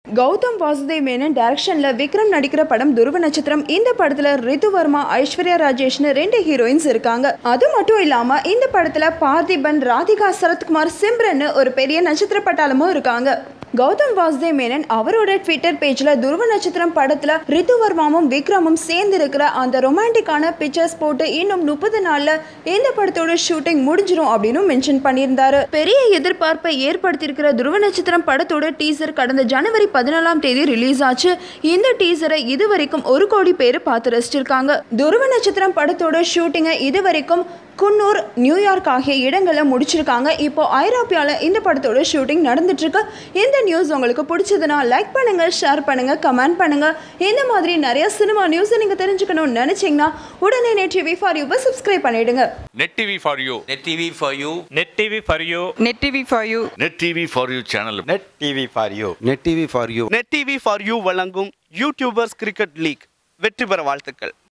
கௌதம் வாசுதேவ் மேனன் டைரக்ஷன்ல விக்ரம் நடிக்கிற படம் துருவ நட்சத்திரம் இந்த படத்துல ரிது வர்மா ஐஸ்வர்யா ராஜேஷ்னு ரெண்டு ஹீரோயின்ஸ் இருக்காங்க அது மட்டும் இல்லாம இந்த படத்துல பார்த்திபன் ராதிகா சரத்குமார் சிம்ரன் ஒரு பெரிய நட்சத்திர பட்டாளமும் இருக்காங்க கௌதம் வாசுதேவ் மேனன் அவரோட ட்விட்டர் பேஜ்ல துருவ நட்சத்திரம் படத்துல ரித்து வர்மாவும் விக்ரமும் சேர்ந்து இருக்கிற அந்த ரொமான்டிக்கான பிக்சர்ஸ் போட்டு இன்னும் முப்பது நாள்ல இந்த படத்தோட ஷூட்டிங் முடிஞ்சிரும் அப்படின்னு மென்ஷன் பண்ணியிருந்தாரு பெரிய எதிர்பார்ப்பை ஏற்படுத்தியிருக்கிற துருவ நட்சத்திரம் படத்தோட டீசர் கடந்த ஜனவரி பதினாலாம் தேதி ரிலீஸ் ஆச்சு இந்த டீசரை இதுவரைக்கும் ஒரு கோடி பேர் பார்த்து ரசிச்சிருக்காங்க துருவ நட்சத்திரம் படத்தோட ஷூட்டிங்கை இதுவரைக்கும் குன்னூர் நியூயார்க் ஆகிய இடங்களை முடிச்சிருக்காங்க இப்போ ஐரோப்பியால இந்த படத்தோட ஷூட்டிங் நடந்துட்டு இருக்கு இந்த நியூஸ் உங்களுக்கு பிடிச்சதுன்னா லைக் பண்ணுங்க ஷேர் பண்ணுங்க கமெண்ட் பண்ணுங்க இந்த மாதிரி நிறைய சினிமா நியூஸ் நீங்க தெரிஞ்சுக்கணும்னு நினைச்சீங்கன்னா உடனே நெட் டிவி ஃபார் யூவை சப்ஸ்கிரைப் பண்ணிடுங்க Net TV for you Net TV for you. Net TV for you. Net TV for you. Net TV for you channel Net TV for you Net TV for you Net TV for you வழங்கும் YouTubers cricket league வெற்றி பெற வாழ்த்துக்கள்